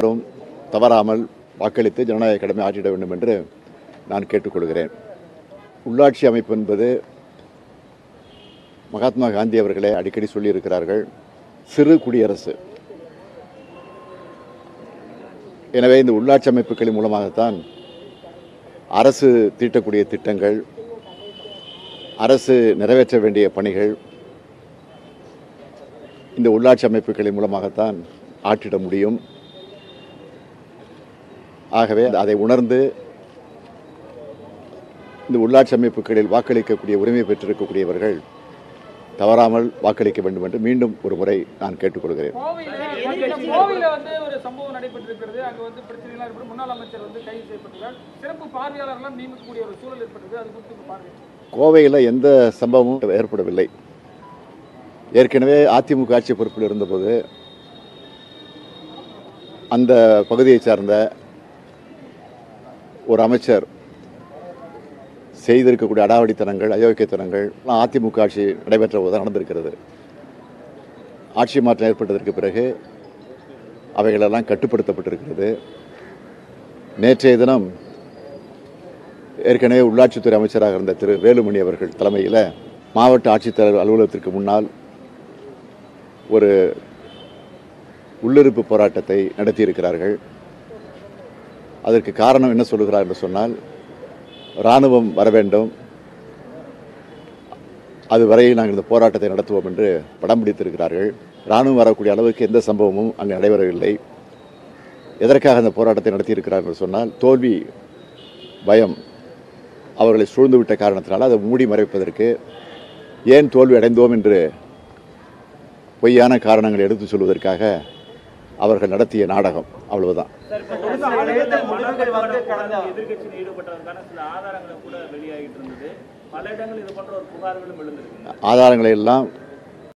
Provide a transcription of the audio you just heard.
அனைவரும் தவறாமல் வாக்களித்து ஜனநாயக கடமை ஆற்றிட வேண்டும் என்று நான் கேட்டுக்கொள்கிறேன் உள்ளாட்சி அமைப்பு என்பது மகாத்மா காந்தி அவர்களே அடிக்கடி சொல்லியிருக்கிறார்கள் சிறு குடியரசு எனவே இந்த உள்ளாட்சி அமைப்புகளின் மூலமாகத்தான் அரசு தீட்டக்கூடிய திட்டங்கள் அரசு நிறைவேற்ற வேண்டிய பணிகள் இந்த உள்ளாட்சி அமைப்புகளின் மூலமாகத்தான் ஆற்றிட முடியும் ஆகவே அதை உணர்ந்து இந்த உள்ளாட்சி அமைப்புகளில் வாக்களிக்கக்கூடிய உரிமை பெற்றிருக்கக்கூடியவர்கள் தவறாமல் வாக்களிக்க வேண்டும் என்று மீண்டும் ஒரு முறை நான் கேட்டுக்கொள்கிறேன் கோவையில கோவையில வந்து ஒரு சம்பவம் நடைபெற்றிருக்கிறது அங்க வந்து பிரச்சனைலாம் ஏற்பட்டு முன்னாள் அமைச்சர் வந்து கைது செய்யப்பட்டிருக்கார் சிறப்பு பார்வையாளர்லாம் நியமிக்கக்கூடிய ஒரு சூழல் ஏற்பட்டது அது குறித்து உங்க பார்வை கோவையில் எந்த சம்பவமும் ஏற்படவில்லை ஏற்கனவே அதிமுக ஆட்சி பொறுப்பில் இருந்தபோது அந்த பகுதியைச் சார்ந்த ஒரு அமைச்சர் செய்திருக்கக்கூடிய அடாவடித்தனங்கள் அயோக்கியத்தனங்கள் எல்லாம் அதிமுக ஆட்சி நடைபெற்ற போது நடந்திருக்கிறது ஆட்சி மாற்றம் ஏற்பட்டதற்கு பிறகு அவைகளெல்லாம் கட்டுப்படுத்தப்பட்டிருக்கிறது நேற்றைய தினம் ஏற்கனவே உள்ளாட்சித்துறை அமைச்சராக இருந்த திரு வேலுமணி அவர்கள் தலைமையில் மாவட்ட ஆட்சித்தலைவர் அலுவலகத்திற்கு முன்னால் ஒரு உள்ளிருப்பு போராட்டத்தை நடத்தியிருக்கிறார்கள் அதற்கு காரணம் என்ன சொல்லுகிறார் என்று சொன்னால் இராணுவம் வர வேண்டும் அது வரை நாங்கள் இந்த போராட்டத்தை நடத்துவோம் என்று படம் பிடித்திருக்கிறார்கள் இராணுவம் வரக்கூடிய அளவுக்கு எந்த சம்பவமும் அங்கு நடைபெறவில்லை எதற்காக அந்த போராட்டத்தை நடத்தியிருக்கிறார்கள் என்று சொன்னால் தோல்வி பயம் அவர்களை சூழ்ந்துவிட்ட காரணத்தினால் அதை மூடி மறைப்பதற்கு ஏன் தோல்வி அடைந்தோம் என்று பொய்யான காரணங்களை எடுத்து சொல்வதற்காக அவர்கள் நடத்திய நாடகம் அவ்வளவுதான் எதிர்கட்சியில் ஈடுபட்டதற்கான சில ஆதாரங்களும் கூட வெளியாகிட்டு இருந்தது பல இடங்கள் இது போன்ற ஒரு புகார்களும் எழுந்திருக்கு ஆதாரங்களை எல்லாம்